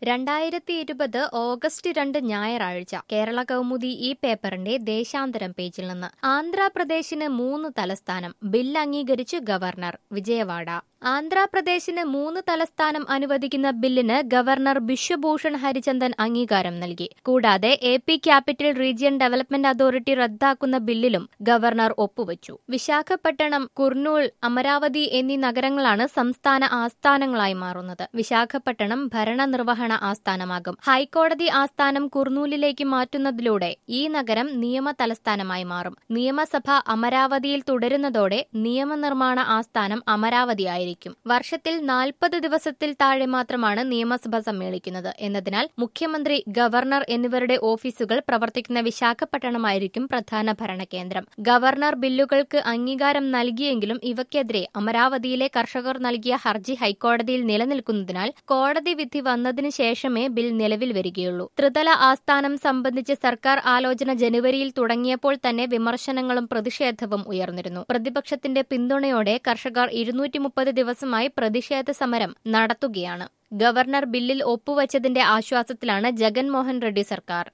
രണ്ടായിരത്തി ഇരുപത് ഓഗസ്റ്റ് രണ്ട് ഞായറാഴ്ച കേരള കൗമുദി ഈ പേപ്പറിന്റെ ദേശാന്തരം പേജിൽ നിന്ന് ആന്ധ്രാപ്രദേശിന് മൂന്ന് തലസ്ഥാനം ബിൽ അംഗീകരിച്ച് ഗവർണർ വിജയവാഡ ആന്ധ്രാപ്രദേശിന് മൂന്ന് തലസ്ഥാനം അനുവദിക്കുന്ന ബില്ലിന് ഗവർണർ ബിശ്വഭൂഷൺ ഹരിചന്ദൻ അംഗീകാരം നൽകി കൂടാതെ A P capital region development authority റദ്ദാക്കുന്ന ബില്ലിലും ഗവർണർ ഒപ്പുവച്ചു വിശാഖപട്ടണം കുർണൂൾ അമരാവതി എന്നീ നഗരങ്ങളാണ് സംസ്ഥാന ആസ്ഥാനങ്ങളായി മാറുന്നത് വിശാഖപട്ടണം ഭരണനിർവഹണ ആസ്ഥാനമാകും ഹൈക്കോടതി ആസ്ഥാനം കുർണൂലിലേക്ക് മാറ്റുന്നതിലൂടെ ഈ നഗരം നിയമ തലസ്ഥാനമായി മാറും നിയമസഭ അമരാവതിയിൽ തുടരുന്നതോടെ നിയമനിർമ്മാണ ആസ്ഥാനം അമരാവതിയായിരിക്കും വർഷത്തിൽ നാൽപ്പത് ദിവസത്തിൽ താഴെ മാത്രമാണ് നിയമസഭ സമ്മേളിക്കുന്നത് എന്നതിനാൽ മുഖ്യമന്ത്രി ഗവർണർ എന്നിവരുടെ ഓഫീസുകൾ പ്രവർത്തിക്കുന്ന വിശാഖപട്ടണമായിരിക്കും പ്രധാന ഭരണകേന്ദ്രം ഗവർണർ ബില്ലുകൾക്ക് അംഗീകാരം നൽകിയെങ്കിലും ഇവയ്ക്കെതിരെ അമരാവതിയിലെ കർഷകർ നൽകിയ ഹർജി ഹൈക്കോടതിയിൽ നിലനിൽക്കുന്നതിനാൽ കോടതി വിധി വന്നതിനു ശേഷമേ ബിൽ നിലവിൽ വരികയുള്ളൂ ത്രിതല ആസ്ഥാനം സംബന്ധിച്ച് സർക്കാർ ആലോചന ജനുവരിയിൽ തുടങ്ങിയപ്പോൾ തന്നെ വിമർശനങ്ങളും പ്രതിഷേധവും ഉയർന്നിരുന്നു പ്രതിപക്ഷത്തിന്റെ പിന്തുണയോടെ കർഷകർ ഇരുന്നൂറ്റി മുപ്പത് ദിവസമായി പ്രതിഷേധ സമരം നടത്തുകയാണ് ഗവർണർ ബില്ലിൽ ഒപ്പുവച്ചതിന്റെ ആശ്വാസത്തിലാണ് ജഗൻമോഹൻ റെഡ്ഡി സർക്കാർ